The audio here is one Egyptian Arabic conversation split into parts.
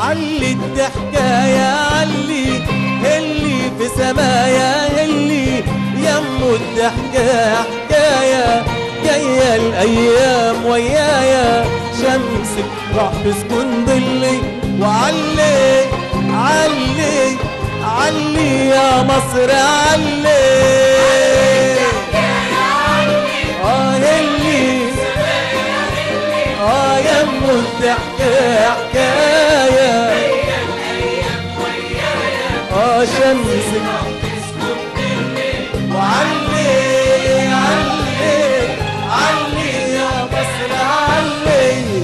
علي الضحكاية علي هلي في سمايا هلي يمو الضحكة حكاية جاية الأيام ويايا شمسك راح تسكن ظلي وعلي علي علي يا مصر علي اه هلي اه يمو الضحكة حكاية اه شمسك وعلي علي علي يا مصر علي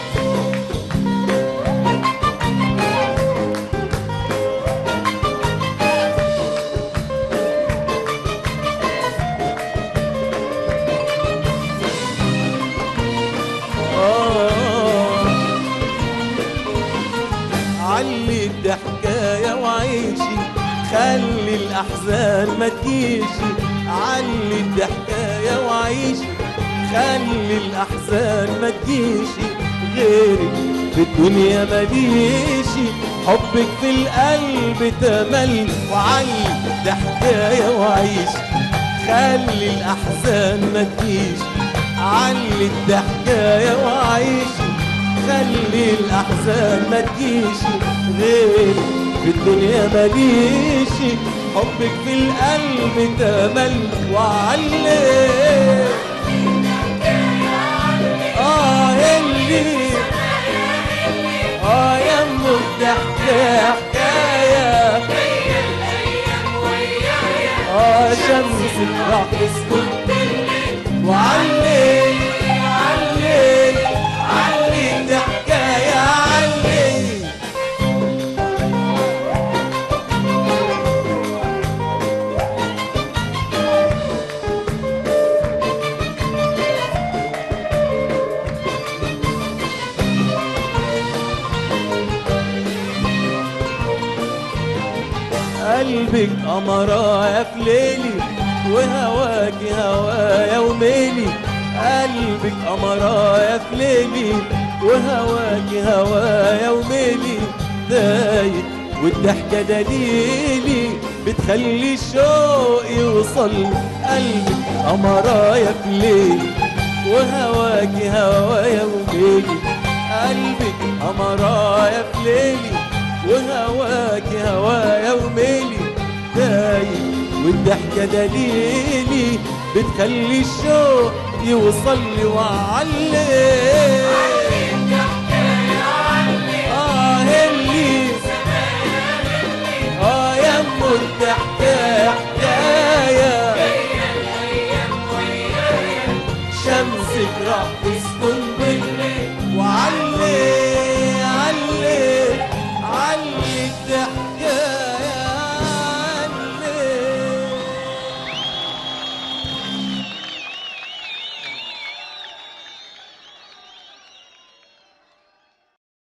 آه علي الضحكاية وعيشي خلي الأحزان ما تجيشي علي الضحكاية وعيشي خلي الأحزان ما تجيشي غيرك في الدنيا مليشي حبك في القلب تمل وعلي الضحكاية وعيشي خلي الأحزان ما تجيشي علي الضحكاية وعيشي خلي الأحزان ما تجيشي غير في الدنيا ماليشي حبك في القلب تمل وعلي آه اللي آه يمو الضحكة حكاية آه شمسك راح تسكن وعلي علي علي الضحكة يا علي قلبك قمرايا في ليلي وهواك هوايا وميلي قلبك قمرايا في ليلي وهواك هوايا وميلي دايق والضحكة دليلي بتخلي الشوق يوصل قلبك قمرايا في ليلي وهواك هوايا وميلي قلبك قمرايا في ليلي وهواك هوايا وميلي دايق والضحكة دليلي بتخلي الشوق يوصل لي وعلي